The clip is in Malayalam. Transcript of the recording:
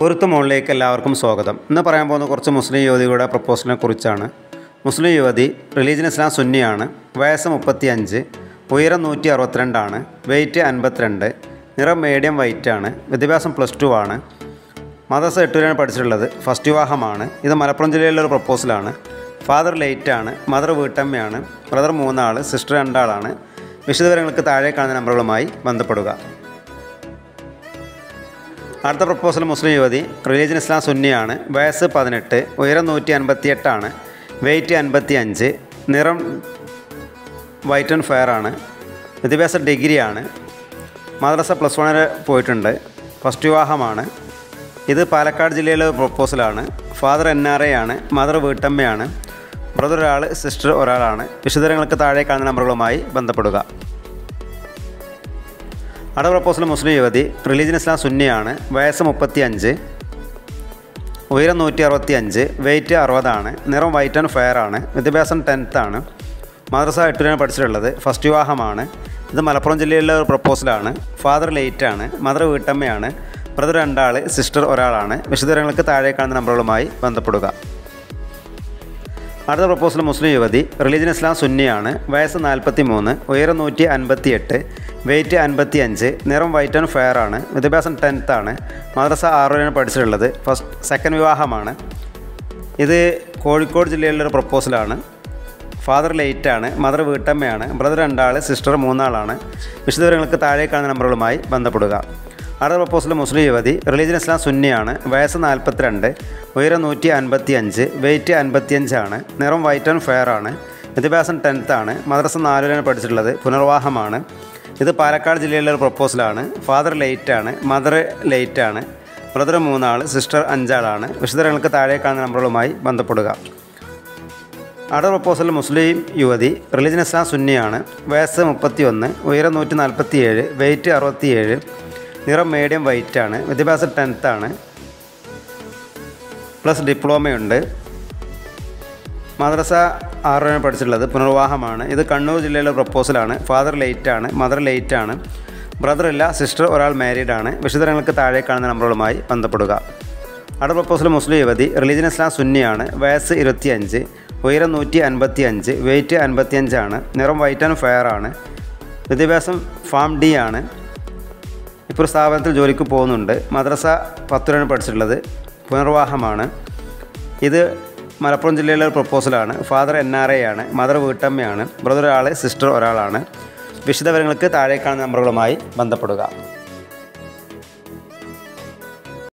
പൊരുത്ത മുകളിലേക്ക് എല്ലാവർക്കും സ്വാഗതം ഇന്ന് പറയാൻ പോകുന്ന കുറച്ച് മുസ്ലിം യുവതികളുടെ പ്രപ്പോസലിനെ കുറിച്ചാണ് മുസ്ലിം യുവതി റിലീജിയൻ ഇസ്ലാം സുന്നിയാണ് വയസ്സ് മുപ്പത്തി അഞ്ച് ഉയരം നൂറ്റി അറുപത്തിരണ്ടാണ് വെയിറ്റ് അൻപത്തിരണ്ട് നിറം മീഡിയം വൈറ്റ് ആണ് വിദ്യാഭ്യാസം പ്ലസ് ടു ആണ് മദർസ എട്ടുവരെയാണ് പഠിച്ചിട്ടുള്ളത് ഫസ്റ്റ് വിവാഹമാണ് ഇത് മലപ്പുറം ജില്ലയിലെ ഒരു പ്രപ്പോസലാണ് ഫാദർ ലേറ്റ് ആണ് മദർ വീട്ടമ്മയാണ് ബ്രദർ മൂന്നാൾ സിസ്റ്റർ രണ്ടാളാണ് വിശദവിവരങ്ങൾക്ക് താഴെ കാണുന്ന നമ്പറുകളുമായി ബന്ധപ്പെടുക അടുത്ത പ്രപ്പോസൽ മുസ്ലിം യുവതി റിലീജിയൻ ഇസ്ലാം സുന്നിയാണ് വയസ്സ് പതിനെട്ട് ഉയരം നൂറ്റി അൻപത്തി എട്ടാണ് വെയിറ്റ് അൻപത്തി അഞ്ച് നിറം വൈറ്റ് ആൻഡ് ഫയർ ആണ് വിദ്യാഭ്യാസ ഡിഗ്രിയാണ് മദ്രസ പ്ലസ് വൺ വരെ പോയിട്ടുണ്ട് ഫസ്റ്റ് വിവാഹമാണ് ഇത് പാലക്കാട് ജില്ലയിലെ ഒരു പ്രപ്പോസലാണ് ഫാദർ എൻ ആർ എ ആണ് മദർ വീട്ടമ്മയാണ് ബ്രദർ ഒരാൾ സിസ്റ്റർ ഒരാളാണ് വിശദങ്ങൾക്ക് താഴെ കാണുന്ന നമ്പറുകളുമായി ബന്ധപ്പെടുക അടുത്ത പ്രപ്പോസൽ മുസ്ലിം യുവതി റിലീജിയൻ ഇസ്ലാം സുന്നിയാണ് വയസ്സ് മുപ്പത്തി അഞ്ച് ഉയരം നൂറ്റി അറുപത്തി അഞ്ച് വെയിറ്റ് അറുപതാണ് നിറം വൈറ്റ് ആൻഡ് ഫയർ ആണ് വിദ്യാഭ്യാസം ടെൻത്ത് ആണ് മദ്രസ എട്ടിലാണ് പഠിച്ചിട്ടുള്ളത് ഫസ്റ്റ് വിവാഹമാണ് ഇത് മലപ്പുറം ജില്ലയിലെ ഒരു പ്രപ്പോസലാണ് ഫാദർ ലേറ്റ് ആണ് മദർ വീട്ടമ്മയാണ് ബ്രദർ രണ്ടാൾ സിസ്റ്റർ ഒരാളാണ് വിശദങ്ങൾക്ക് താഴെ കാണുന്ന നമ്പറുകളുമായി ബന്ധപ്പെടുക അടുത്ത പ്രപ്പോസൽ മുസ്ലിം യുവതി റിലീജിയൻ ഇസ്ലാം സുന്നിയാണ് വയസ്സ് നാൽപ്പത്തി മൂന്ന് ഉയരം നൂറ്റി അൻപത്തി എട്ട് വെയിറ്റ് അൻപത്തി അഞ്ച് നിറം വൈറ്റ് ആൻഡ് ഫയർ ആണ് വിദ്യാഭ്യാസം ടെൻത്ത് ആണ് മദ്രസ ആറുവരെയാണ് പഠിച്ചിട്ടുള്ളത് ഫസ്റ്റ് സെക്കൻഡ് വിവാഹമാണ് ഇത് കോഴിക്കോട് ജില്ലയിലെ ഒരു പ്രപ്പോസലാണ് ഫാദർ ലേറ്റ് ആണ് മദർ വീട്ടമ്മയാണ് ബ്രദർ രണ്ടാൾ സിസ്റ്റർ മൂന്നാളാണ് വിശദവിവരങ്ങൾക്ക് താഴെ കാണുന്ന നമ്പറുകളുമായി ബന്ധപ്പെടുക അടുത്ത പ്രപ്പോസൽ മുസ്ലിം യുവതി റിലീജിയൻ ഇസ്ലാം സുന്നിയാണ് വയസ്സ് നാൽപ്പത്തിരണ്ട് ഉയരം നൂറ്റി അൻപത്തി അഞ്ച് വെയിറ്റ് അൻപത്തിയഞ്ചാണ് നിറം വൈറ്റ് ആൻഡ് ഫെയർ ആണ് വിദ്യാഭ്യാസം ടെൻത്ത് ആണ് മദ്രസ നാലുവരെയാണ് പഠിച്ചിട്ടുള്ളത് പുനർവാഹമാണ് ഇത് പാലക്കാട് ജില്ലയിലെ ഒരു പ്രപ്പോസലാണ് ഫാദർ ലേറ്റ് ആണ് മദർ ലേറ്റ് ആണ് ബ്രദർ മൂന്നാൾ സിസ്റ്റർ അഞ്ചാളാണ് വിശദങ്ങൾക്ക് താഴെ കാണുന്ന നമ്പറുകളുമായി ബന്ധപ്പെടുക അടുത്ത പ്രപ്പോസൽ മുസ്ലിം യുവതി റിലീജിയൻ ഇസ്ലാം സുന്നിയാണ് വയസ്സ് മുപ്പത്തി ഒന്ന് ഉയരം നൂറ്റി നാൽപ്പത്തി ഏഴ് വെയിറ്റ് അറുപത്തിയേഴ് നിറം മീഡിയം വൈറ്റ് ആണ് വിദ്യാഭ്യാസം ടെൻത്ത് ആണ് പ്ലസ് ഡിപ്ലോമയുണ്ട് മദ്രസ ആറിനാണ് പഠിച്ചിട്ടുള്ളത് പുനർവാഹമാണ് ഇത് കണ്ണൂർ ജില്ലയിലെ പ്രപ്പോസലാണ് ഫാദർ ലേറ്റ് ആണ് മദർ ലേറ്റ് ആണ് ബ്രദർ ഇല്ല സിസ്റ്റർ ഒരാൾ മാരീഡ് ആണ് വിശദങ്ങൾക്ക് താഴെ കാണുന്ന നമ്പറുകളുമായി ബന്ധപ്പെടുക അടുത്ത പ്രപ്പോസൽ മുസ്ലിം യുവതി റിലീജിയൻ ഇസ്ലാം സുന്നിയാണ് വയസ്സ് ഇരുപത്തിയഞ്ച് ഉയരം നൂറ്റി അൻപത്തി അഞ്ച് വെയിറ്റ് അൻപത്തിയഞ്ചാണ് നിറം വൈറ്റ് ആൻഡ് ഫെയർ ആണ് വിദ്യാഭ്യാസം ഫാം ഡി ആണ് ഇപ്പോൾ ഒരു സ്ഥാപനത്തിൽ ജോലിക്ക് പോകുന്നുണ്ട് മദ്രസ പത്തുരാണ് പഠിച്ചിട്ടുള്ളത് പുനർവാഹമാണ് ഇത് മലപ്പുറം ജില്ലയിലെ ഒരു പ്രപ്പോസലാണ് ഫാദർ എൻ ആർ എ ആണ് മദർ വീട്ടമ്മയാണ് ബ്രദർ ഒരാൾ സിസ്റ്റർ ഒരാളാണ് വിശദവിവരങ്ങൾക്ക് താഴെ കാണുന്ന നമ്പറുകളുമായി ബന്ധപ്പെടുക